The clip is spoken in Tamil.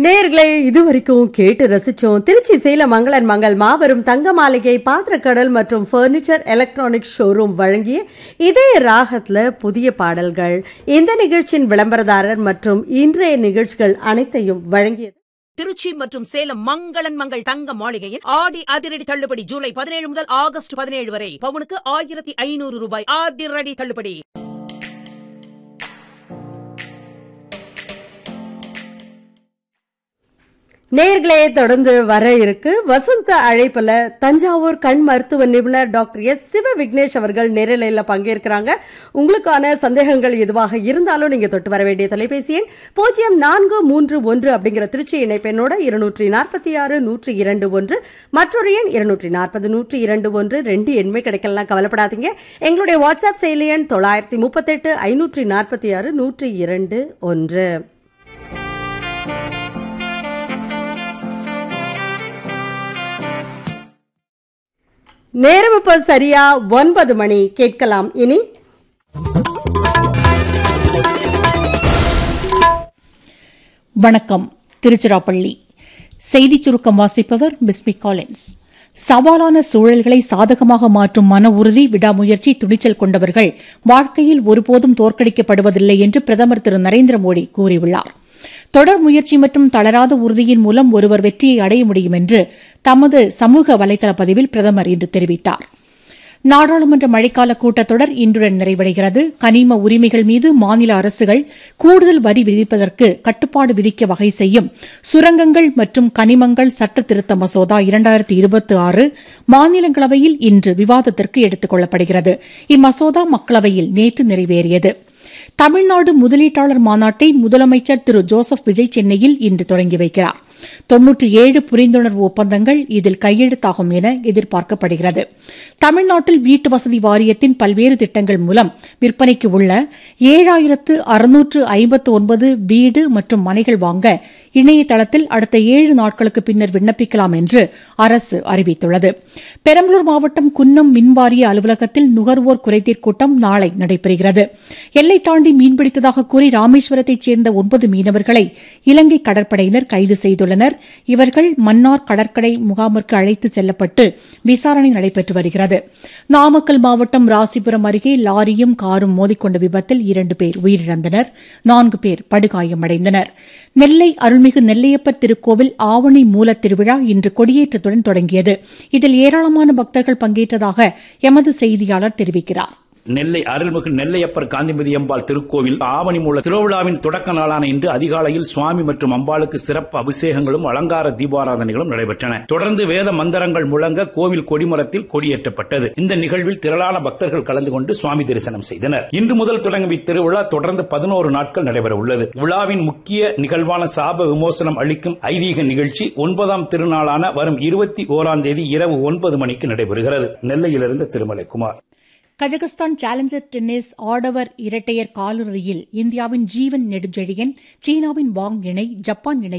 நேர்களே இதுவரைக்கும் கேட்டு ரசிச்சோம் திருச்சி சேலம் மங்களன் மங்கள் மாபெரும் தங்க மாளிகை பாத்திரக்கடல் மற்றும் ஃபர்னிச்சர் எலக்ட்ரானிக் ஷோரூம் வழங்கிய இதே ராகத்துல புதிய பாடல்கள் இந்த நிகழ்ச்சியின் விளம்பரதாரர் மற்றும் இன்றைய நிகழ்ச்சிகள் அனைத்தையும் வழங்கியது திருச்சி மற்றும் சேலம் மங்களன் மங்கள் தங்க மாளிகையின் ஆடி அதிரடி தள்ளுபடி ஜூலை பதினேழு முதல் ஆகஸ்ட் பதினேழு வரை பவுனுக்கு ஆயிரத்தி ஐநூறு ரூபாய் அதிரடி தள்ளுபடி நேர்களே தொடர்ந்து வர இருக்கு வசந்த அழைப்புல தஞ்சாவூர் கண் மருத்துவ நிபுணர் டாக்டர் எஸ் சிவ விக்னேஷ் அவர்கள் நேரலையில் பங்கேற்கிறாங்க உங்களுக்கான சந்தேகங்கள் எதுவாக இருந்தாலும் நீங்க தொட்டு வர வேண்டிய தொலைபேசி எண் பூஜ்ஜியம் நான்கு மூன்று ஒன்று அப்படிங்கிற திருச்சி இணைப்பெண்ணோட இருநூற்றி நாற்பத்தி ஆறு நூற்றி இரண்டு ஒன்று மற்றொரு எண் இருநூற்றி நாற்பது நூற்றி இரண்டு ஒன்று ரெண்டு எண்மை கிடைக்கலாம் கவலைப்படாதீங்க எங்களுடைய வாட்ஸ்அப் செயலி எண் தொள்ளாயிரத்தி முப்பத்தெட்டு ஐநூற்றி நாற்பத்தி ஆறு நூற்றி இரண்டு ஒன்று நேரம் இப்போ சரியா ஒன்பது மணி கேட்கலாம் இனி வணக்கம் திருச்சிராப்பள்ளி செய்திச் சுருக்கம் வாசிப்பவர் பிஸ்மி காலின்ஸ் சவாலான சூழல்களை சாதகமாக மாற்றும் மன உறுதி விடாமுயற்சி துணிச்சல் கொண்டவர்கள் வாழ்க்கையில் ஒருபோதும் தோற்கடிக்கப்படுவதில்லை என்று பிரதமர் திரு நரேந்திர மோடி கூறியுள்ளார் தொடர் முயற்சி மற்றும் தளராத உறுதியின் மூலம் ஒருவர் வெற்றியை அடைய முடியும் என்று தமது சமூக வலைதள பதிவில் பிரதமர் இன்று தெரிவித்தார் நாடாளுமன்ற மழைக்கால கூட்டத்தொடர் இன்றுடன் நிறைவடைகிறது கனிம உரிமைகள் மீது மாநில அரசுகள் கூடுதல் வரி விதிப்பதற்கு கட்டுப்பாடு விதிக்க வகை செய்யும் சுரங்கங்கள் மற்றும் கனிமங்கள் சட்ட திருத்த மசோதா இரண்டாயிரத்தி இருபத்தி ஆறு மாநிலங்களவையில் இன்று விவாதத்திற்கு எடுத்துக் கொள்ளப்படுகிறது இம்மசோதா மக்களவையில் நேற்று நிறைவேறியது தமிழ்நாடு முதலீட்டாளர் மாநாட்டை முதலமைச்சர் திரு ஜோசப் விஜய் சென்னையில் இன்று தொடங்கி வைக்கிறார் தொன்னூற்றி ஏழு புரிந்துணர்வு ஒப்பந்தங்கள் இதில் கையெழுத்தாகும் என எதிர்பார்க்கப்படுகிறது தமிழ்நாட்டில் வீட்டு வசதி வாரியத்தின் பல்வேறு திட்டங்கள் மூலம் விற்பனைக்கு உள்ள ஏழாயிரத்து அறுநூற்று ஐம்பத்து ஒன்பது வீடு மற்றும் மனைகள் வாங்க இணையதளத்தில் அடுத்த ஏழு நாட்களுக்கு பின்னர் விண்ணப்பிக்கலாம் என்று அரசு அறிவித்துள்ளது பெரம்பலூர் மாவட்டம் குன்னம் மின்வாரிய அலுவலகத்தில் நுகர்வோர் குறைதீர் கூட்டம் நாளை நடைபெறுகிறது எல்லை தாண்டி மீன்பிடித்ததாக கூறி ராமேஸ்வரத்தைச் சேர்ந்த ஒன்பது மீனவர்களை இலங்கை கடற்படையினர் கைது செய்துள்ளனர் இவர்கள் மன்னார் கடற்கரை முகாமிற்கு அழைத்துச் செல்லப்பட்டு விசாரணை நடைபெற்று வருகிறது நாமக்கல் மாவட்டம் ராசிபுரம் அருகே லாரியும் காரும் மோதிக்கொண்ட விபத்தில் இரண்டு பேர் உயிரிழந்தனர் நான்கு பேர் படுகாயமடைந்தனர் நெல்லை அருள்மிகு நெல்லையப்பர் திருக்கோவில் ஆவணி மூலத் திருவிழா இன்று கொடியேற்றத்துடன் தொடங்கியது இதில் ஏராளமான பக்தர்கள் பங்கேற்றதாக எமது செய்தியாளர் தெரிவிக்கிறார் நெல்லை அருள்மிகு நெல்லையப்பர் காந்திமதி அம்பாள் திருக்கோவில் ஆவணி மூல திருவிழாவின் தொடக்க நாளான இன்று அதிகாலையில் சுவாமி மற்றும் அம்பாளுக்கு சிறப்பு அபிஷேகங்களும் அலங்கார தீபாராதனைகளும் நடைபெற்றன தொடர்ந்து வேத மந்திரங்கள் முழங்க கோவில் கொடிமரத்தில் கொடியேற்றப்பட்டது இந்த நிகழ்வில் திரளான பக்தர்கள் கலந்து கொண்டு சுவாமி தரிசனம் செய்தனர் இன்று முதல் தொடங்கும் இத்திருவிழா தொடர்ந்து பதினோரு நாட்கள் நடைபெற உள்ளது விழாவின் முக்கிய நிகழ்வான சாப விமோசனம் அளிக்கும் ஐதீக நிகழ்ச்சி ஒன்பதாம் திருநாளான வரும் இருபத்தி ஓராம் தேதி இரவு ஒன்பது மணிக்கு நடைபெறுகிறது நெல்லையிலிருந்து Thirumalai Kumar Kazakhstan challenger tennis ஆடவர் இரட்டையர் காலிறுதியில் இந்தியாவின் ஜீவன் நெடுஞ்செழியன் சீனாவின் வாங் இணை ஜப்பான் இணை